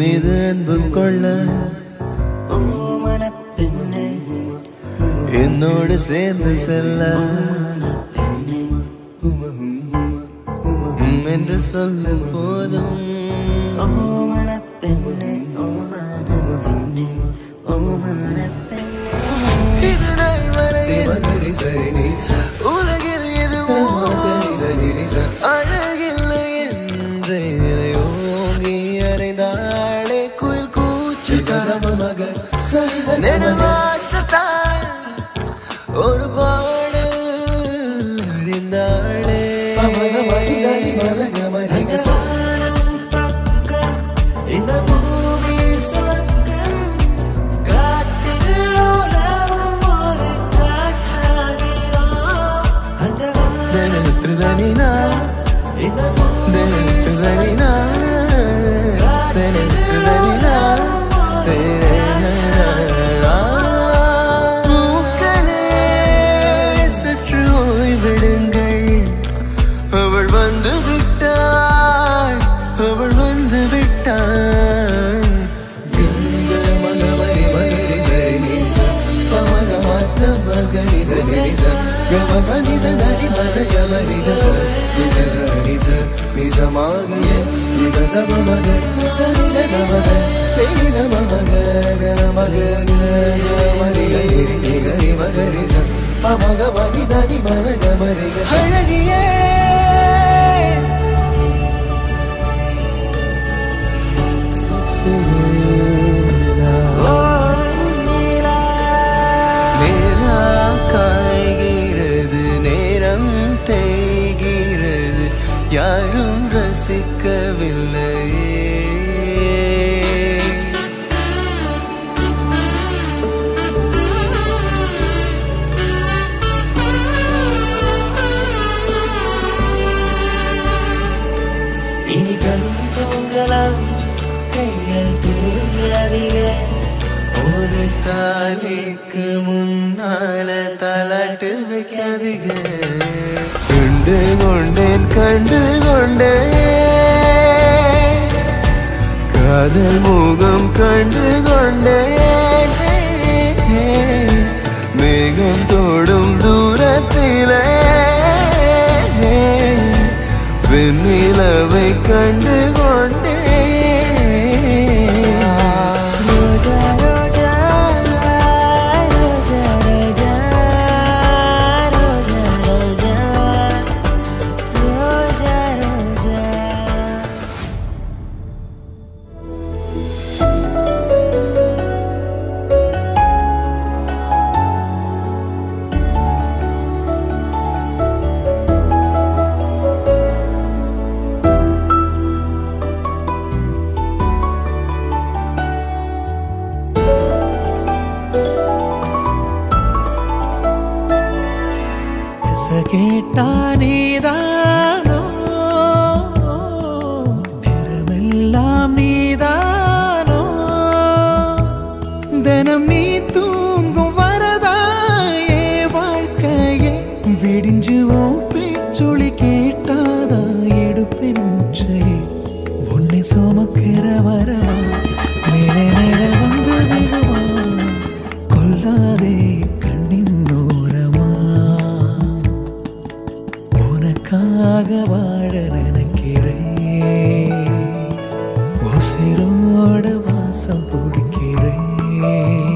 மீது அன்பு கொள்ள என்னோடு சேர்ந்து செல்ல உம் என்று சொல்ல போதும் இது நாள் வரையில் உலகில் எதுவும் அழகில்லை என்றே நிலை ஓங்கி அறைந்தாளே குயில் கூச்சு நெடுமாசத்தால் ஒரு பாடல் அறிந்தாளே இந்த பூமி சொர்க்கம் காட்டில் உலவும் ஒரு காற்றாகிறோம் அந்த தனினா இந்த தனினா பூக்களே சற்று ஓய்விடுங்கள் அவள் வந்து விட்டாள் அவள் வந்து விட்டாள் அழகியே நிலா காய்கிறது நேரம் தேய்கிறது யாரும் ரசிக்கவில்லையே இனி கண் தூங்கலாம் கைகள் தூங்காதீங்க ஒரு தாலிக்கு முன்னால தலாட்டு வைக்காதீங்க கண்டு கொண்டேன் கண்டு கொண்டேன் காதல் முகம் கண்டு கொண்டேன் மேகம் தோடும் தூரத்திலே வெண்ணிலவை கண்டு கொண்டேன் ரோஜா ரோஜா ரோஜா ரோஜா ரோஜா ரோஜா ரோஜா ரோஜா எச கேட்டா நீதானோ நேரமெல்லாம் நீதானோ தினம் நீ தூங்கும் வரதாயே வாழ்க்கையே விடிஞ்சுவோம் பேச்சொலி கேட்டாதா எடுப்பேன் மூச்சை உன்னை சுமக்கிற வரவா மேலே நிழல் வந்து விழுவா கொல்லாதே கண்ணின் ஓரமா உனக்காக வாழ நினைக்கிறேன் உசிரோட வாசம் பிடிக்கிறேன்